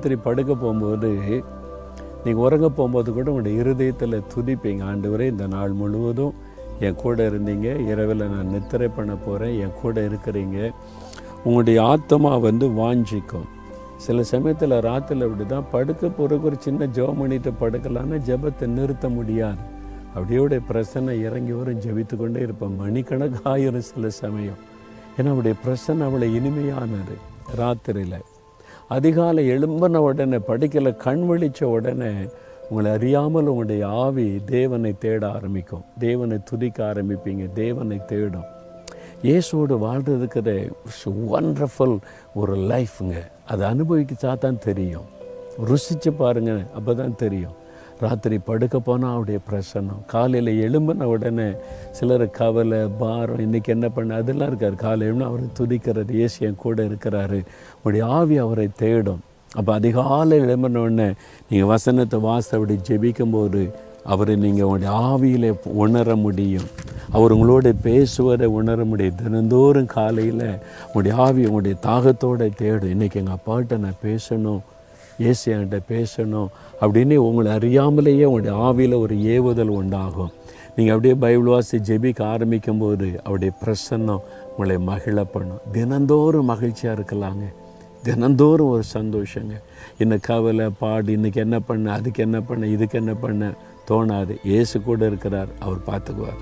ராத்திரி படுக்க போகும்போது நீங்கள் உறங்க போகும்போது கூட உங்களுடைய இருதயத்தில் துதிப்பீங்க ஆண்டவரே இந்த நாள் முழுவதும் என் கூட இருந்தீங்க இரவில் நான் நித்திரை பண்ண போகிறேன் என் கூட இருக்கிறீங்க உங்களுடைய ஆத்மா வந்து வாஞ்சிக்கும் சில சமயத்தில் ராத்திரில் அப்படி தான் படுக்க போகிறக்கு ஒரு சின்ன ஜெபம் பண்ணிட்டு படுக்கலான்னா ஜெபத்தை நிறுத்த முடியாது அப்படியோடைய பிரசன்னை இறங்கி வரும் ஜெபித்து கொண்டே இருப்பேன் மணிக்கணக்காயிரும் சில சமயம் ஏன்னா அவருடைய பிரசன்னை அவ்வளோ இனிமையானது ராத்திரியில் அதிகாலை எழும்பின உடனே படிக்கல கண் விழிச்ச உடனே உங்களை அறியாமல் உங்களுடைய ஆவி தேவனை தேட ஆரம்பிக்கும் தேவனை துதிக்க ஆரம்பிப்பீங்க தேவனை தேடும் இயேசுவோடு வாழ்றதுக்கு ஒண்டர்ஃபுல் ஒரு லைஃப்ங்க அதை அனுபவிச்சா தான் தெரியும் ருசிச்சு பாருங்க அப்போ தான் தெரியும் ராத்திரி படுக்க போனால் அவருடைய பிரசன்னம் காலையில் எழும்பின உடனே சிலர் கவலை பாரம் இன்றைக்கி என்ன பண்ண அதெல்லாம் இருக்கார் காலை எழும்பினா அவரை துதிக்கிறது இயேசு என் கூட இருக்கிறாரு உங்களுடைய ஆவி அவரை தேடும் அப்போ அதிகாலை எழும்பின உடனே நீங்கள் வசனத்தை வாச அப்படி ஜெபிக்கும்போது அவரை நீங்கள் உங்களுடைய ஆவியில் உணர முடியும் அவர் உங்களோட பேசுவதை உணர முடியும் தினந்தோறும் காலையில் உங்களுடைய ஆவி உங்களுடைய தாகத்தோடு தேடும் இன்றைக்கி எங்கள் அப்பாட்ட நான் பேசணும் ஏசு என்கிட்ட பேசணும் அப்படின்னு உங்களை அறியாமலேயே உங்களுடைய ஆவியில் ஒரு ஏவுதல் உண்டாகும் நீங்கள் அப்படியே பைபிள் வாசி ஜெபிக்க ஆரம்பிக்கும் போது அவருடைய பிரசன்னம் உங்களை மகிழ பண்ணும் தினந்தோறும் மகிழ்ச்சியாக இருக்கலாங்க தினந்தோறும் ஒரு சந்தோஷங்க இன்னும் கவலை பாடு இன்றைக்கி என்ன பண்ண அதுக்கு என்ன பண்ண இதுக்கு என்ன பண்ண தோணாது ஏசு கூட இருக்கிறார் அவர் பார்த்துக்குவார்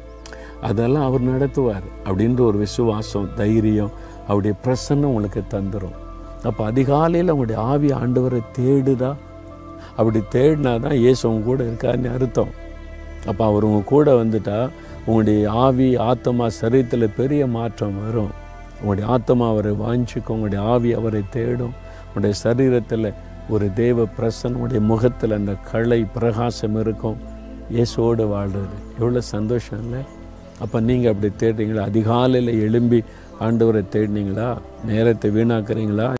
அதெல்லாம் அவர் நடத்துவார் அப்படின்ற ஒரு விசுவாசம் தைரியம் அவருடைய பிரசன்னம் உங்களுக்கு தந்துடும் அப்போ அதிகாலையில் உங்களுடைய ஆவி ஆண்டவரை தேடுதா அப்படி தேடினா தான் இயேசு உங்க கூட இருக்காருன்னு அர்த்தம் அப்போ அவர் உங்கள் கூட வந்துட்டா உங்களுடைய ஆவி ஆத்மா சரீரத்தில் பெரிய மாற்றம் வரும் உங்களுடைய ஆத்மா அவரை வாஞ்சிக்கும் உங்களுடைய ஆவி அவரை தேடும் உங்களுடைய சரீரத்தில் ஒரு தேவ பிரசன் உங்களுடைய முகத்தில் அந்த கலை பிரகாசம் இருக்கும் இயேசுவோடு வாழ்கிறது எவ்வளோ சந்தோஷம் இல்லை அப்போ நீங்கள் அப்படி தேடுறீங்களா அதிகாலையில் எழும்பி ஆண்டவரை தேடினீங்களா நேரத்தை வீணாக்குறீங்களா